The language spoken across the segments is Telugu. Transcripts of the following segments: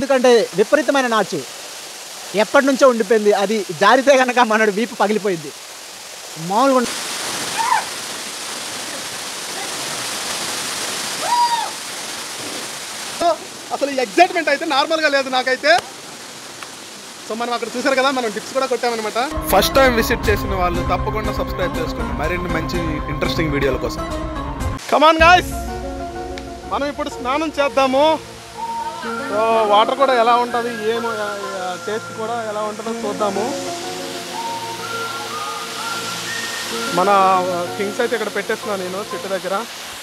ఎందుకంటే విపరీతమైన నాచు ఎప్పటి నుంచో ఉండిపోయింది అది జారితే కనుక మనడు వీపు పగిలిపోయింది మామూలుగా ఉండ- సో అసలు ఈ ఎగ్జైట్మెంట్ అయితే నార్మల్గా లేదు నాకైతే సో మనం అక్కడ చూసారు కదా మనం టిప్స్ కూడా కొట్టామన్నమాట ఫస్ట్ టైం విజిట్ చేసిన వాళ్ళు తప్పకుండా సబ్స్క్రైబ్ చేసుకోండి మరిన్ని మంచి ఇంట్రెస్టింగ్ వీడియోల కోసం కమాన్ గాయస్ మనం ఇప్పుడు స్నానం చేద్దాము సో వాటర్ కూడా ఎలా ఉంటుంది ఏమో టేస్ట్ కూడా ఎలా ఉంటుందో చూద్దాము మన థింగ్స్ అయితే ఇక్కడ పెట్టేస్తున్నాను నేను చెట్టు దగ్గర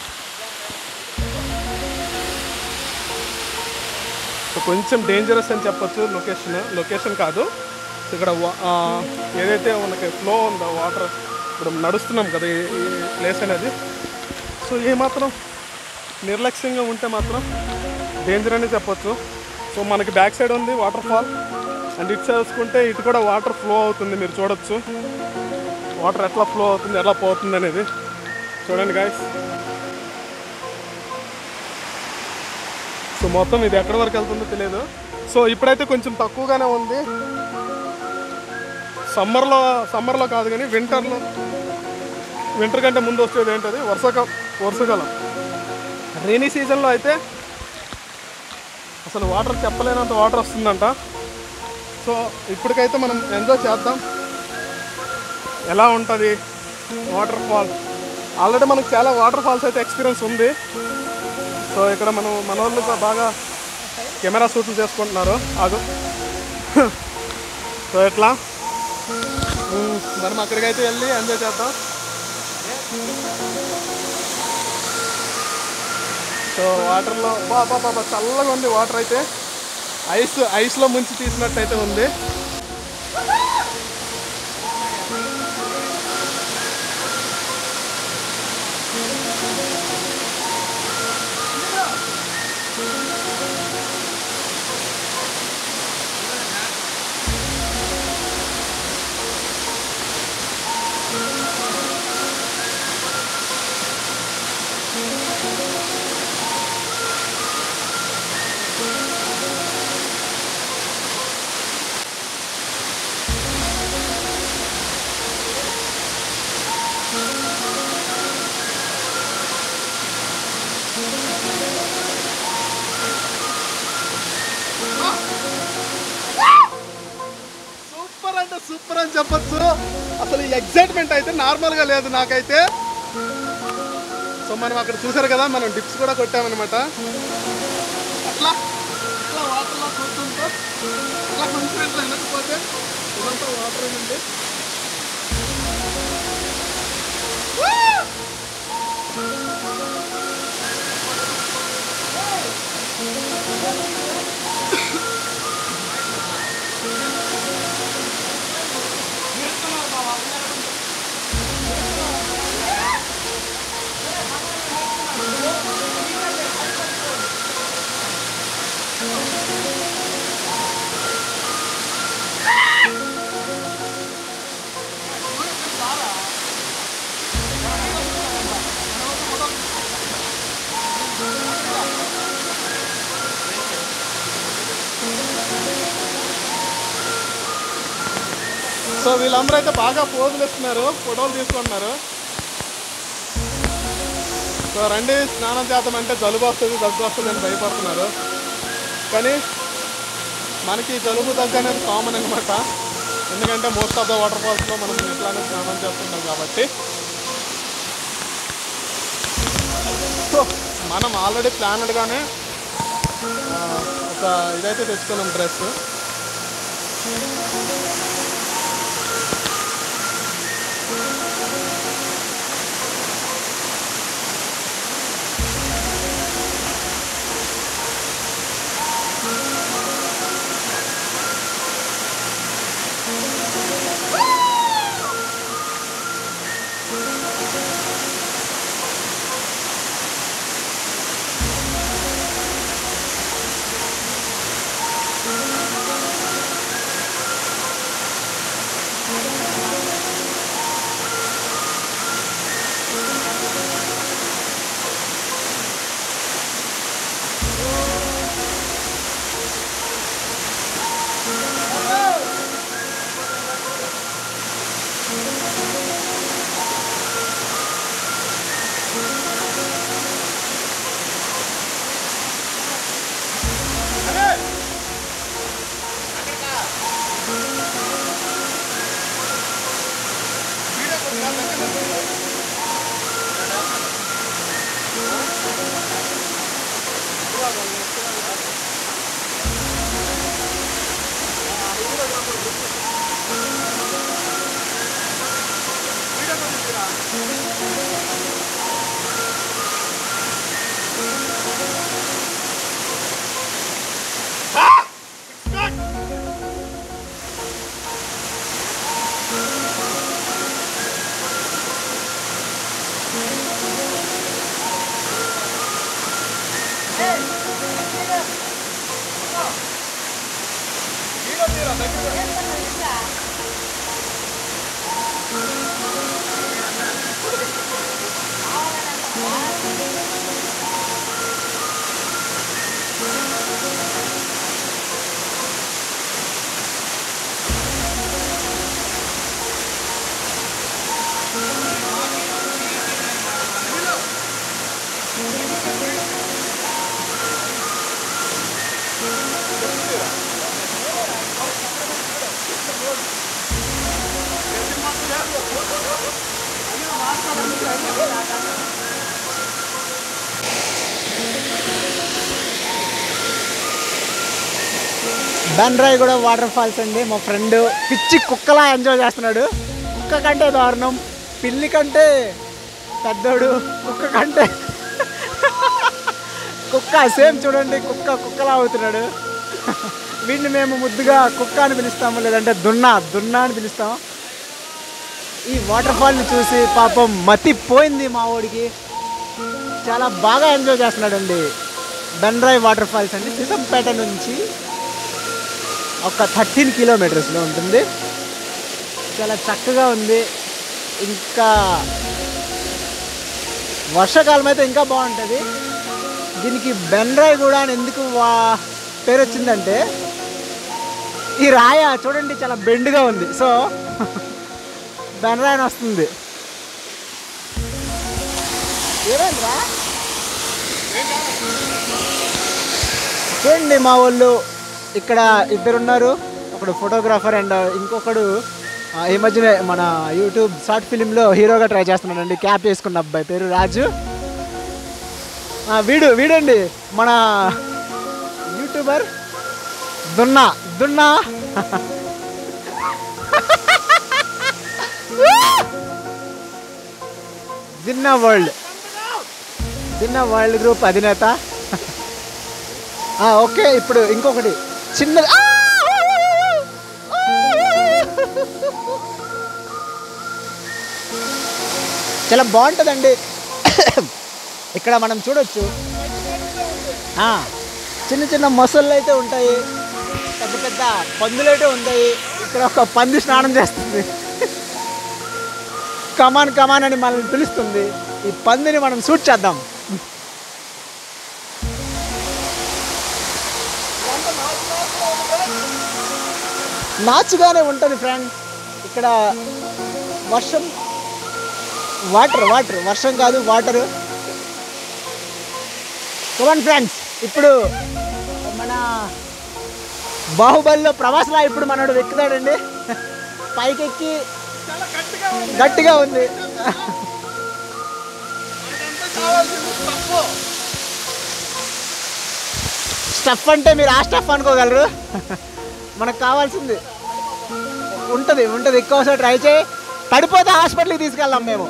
సో కొంచెం డేంజరస్ అని చెప్పొచ్చు లొకేషన్ లొకేషన్ కాదు సో ఇక్కడ వా- ఆ, ఏదైతే మనకి ఫ్లో ఉందో వాటర్ ఇప్పుడు నడుస్తున్నాం కదా ఈ ప్లేస్ అనేది సో ఏమాత్రం నిర్లక్ష్యంగా ఉంటే మాత్రం డేంజర్ అని చెప్పొచ్చు సో మనకి బ్యాక్ సైడ్ ఉంది వాటర్ ఫాల్ అండ్ ఇటు చూసుకుంటే ఇటు కూడా వాటర్ ఫ్లో అవుతుంది మీరు చూడొచ్చు వాటర్ ఎట్లా ఫ్లో అవుతుంది ఎలా పోతుంది అనేది చూడండి గాయస్ సో మొత్తం ఇది ఎక్కడి వరకు వెళ్తుందో తెలియదు సో ఇప్పుడైతే కొంచెం తక్కువగానే ఉంది సమ్మర్లో సమ్మర్లో కాదు కానీ వింటర్లో వింటర్ కంటే ముందు వచ్చేది ఏంటది వర్షాకాలం వర్షాకాలం రైనీ సీజన్లో అయితే అసలు వాటర్ చెప్పలేనంత వాటర్ వస్తుందంట సో ఇప్పటికైతే మనం ఎంజాయ్ చేద్దాం ఎలా ఉంటుంది వాటర్ ఫాల్ ఆల్రెడీ మనకు చాలా వాటర్ ఫాల్స్ అయితే ఎక్స్పీరియన్స్ ఉంది సో ఇక్కడ మనం మన వాళ్ళు బాగా కెమెరా షూట్లు చేసుకుంటున్నారు ఆగు సో ఎట్లా ఉమ్, మనం అక్కడికైతే వెళ్ళి ఎంజాయ్ చేద్దాం సో వాటర్లో బా బా బాబా చల్లగా ఉంది వాటర్ అయితే ఐస్ ఐస్లో ముంచి తీసినట్టయితే ఉంది సూపర్ అంటే సూపర్ అని చెప్పొచ్చు అసలు ఈ ఎగ్జైట్మెంట్ అయితే నార్మల్గా లేదు నాకైతే సో మనం అక్కడ చూసారు కదా మనం డిప్స్ కూడా కొట్టామన్నమాట అట్లా ఇట్లా వాటర్లో కూర్చుంటూ అట్లా కొంచెం ఇట్లా వెనకపోతే ఇదంతా వాటర్ ఏనండి సో వీళ్ళందరూ అయితే బాగా పోజులు ఇస్తున్నారు ఫోటోలు తీసుకుంటున్నారు సో రండి స్నానం చేద్దాం అంటే జలుబు వస్తుంది దగ్గు వస్తుంది అని భయపడుతున్నారు కానీ మనకి జలుబు దగ్గు అనేది కామన్ అనమాట ఎందుకంటే మోస్ట్ ఆఫ్ ద వాటర్ ఫాల్స్లో మనం ఇట్లానే స్నానం చేస్తుంటాం కాబట్టి సో మనం ఆల్రెడీ ప్లానెడ్గానే ఒక ఇదైతే తెచ్చుకున్నాం డ్రెస్ బెన్రాయ్ కూడా వాటర్ ఫాల్స్ అండి మా ఫ్రెండ్ పిచ్చి కుక్కలా ఎంజాయ్ చేస్తున్నాడు కుక్క కంటే దారుణం పిల్లి కంటే పెద్దోడు కుక్క కంటే కుక్క సేమ్ చూడండి కుక్క కుక్కలా అవుతున్నాడు వీడిని మేము ముద్దుగా కుక్క అని పిలుస్తాము లేదంటే దున్నా దున్నా అని పిలుస్తాం ఈ వాటర్ ఫాల్ని చూసి పాపం మతి పోయింది మా వాడికి చాలా బాగా ఎంజాయ్ చేస్తున్నాడండి బెన్రాయ్ వాటర్ ఫాల్స్ అండి సిసంపేట నుంచి ఒక థర్టీన్ కిలోమీటర్స్లో ఉంటుంది చాలా చక్కగా ఉంది ఇంకా వర్షాకాలం అయితే ఇంకా బాగుంటుంది దీనికి బెన్రాయ్ కూడా అని ఎందుకు వా పేరు వచ్చిందంటే ఈ రాయ చూడండి చాలా బెండ్గా ఉంది సో బెన్రాయ్ అని వస్తుంది ఏమైందిరా చూడండి మా వాళ్ళు ఇక్కడ ఇద్దరున్నారు ఒకడు ఫోటోగ్రాఫర్ అండ్ ఇంకొకడు ఆ, ఈ మధ్యనే మన యూట్యూబ్ షార్ట్ ఫిలింలో హీరోగా ట్రై చేస్తున్నాడండి క్యాప్ వేసుకున్న అబ్బాయి పేరు రాజు ఆ, వీడు వీడండి మన యూట్యూబర్ దున్నా దున్నా దిన్నా వరల్డ్ దిన్నా వరల్డ్ గ్రూప్ అధినేత ఆ, ఓకే ఇప్పుడు ఇంకొకటి చిన్నది ఆ! చాలా బాగుంటుందండి ఇక్కడ మనం చూడొచ్చు ఆ, చిన్న చిన్న మొసళ్ళు అయితే ఉంటాయి పెద్ద పెద్ద పందులు అయితే ఉంటాయి ఇక్కడ ఒక పంది స్నానం చేస్తుంది కమాన్ కమాన్ అని మనల్ని పిలుస్తుంది ఈ పందిని మనం షూట్ చేద్దాం నాచుగానే ఉంటుంది ఫ్రెండ్ ఇక్కడ వర్షం వాటర్ వాటర్ వర్షం కాదు వాటర్ కమన్ ఫ్రెండ్స్ ఇప్పుడు మన బాహుబలిలో ప్రవాసలా ఇప్పుడు మనోడు ఎక్కుతాడండి పైకెక్కి చాలా గట్టిగా ఉంది గట్టిగా ఉంది మనకంతా కావాల్సింది తప్పు స్టఫ్ అంటే మీరు ఆ స్టఫ్ అనుకోగలరు మనకు కావాల్సింది ఉంటుంది ఉంటుంది ఎక్కువసారి ట్రై చేయి పడిపోతే హాస్పిటల్కి తీసుకెళ్దాం మేము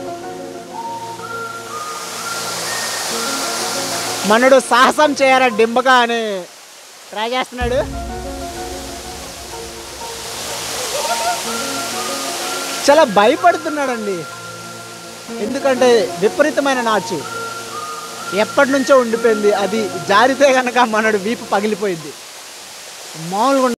మనడు సాహసం చేయరా డింబగా అని ట్రై చేస్తున్నాడు చాలా భయపడుతున్నాడండి ఎందుకంటే విపరీతమైన నాచు ఎప్పటి నుంచో ఉండిపోయింది అది జారితే కనుక మనడు వీపు పగిలిపోయింది మామూలుగా ఉండ-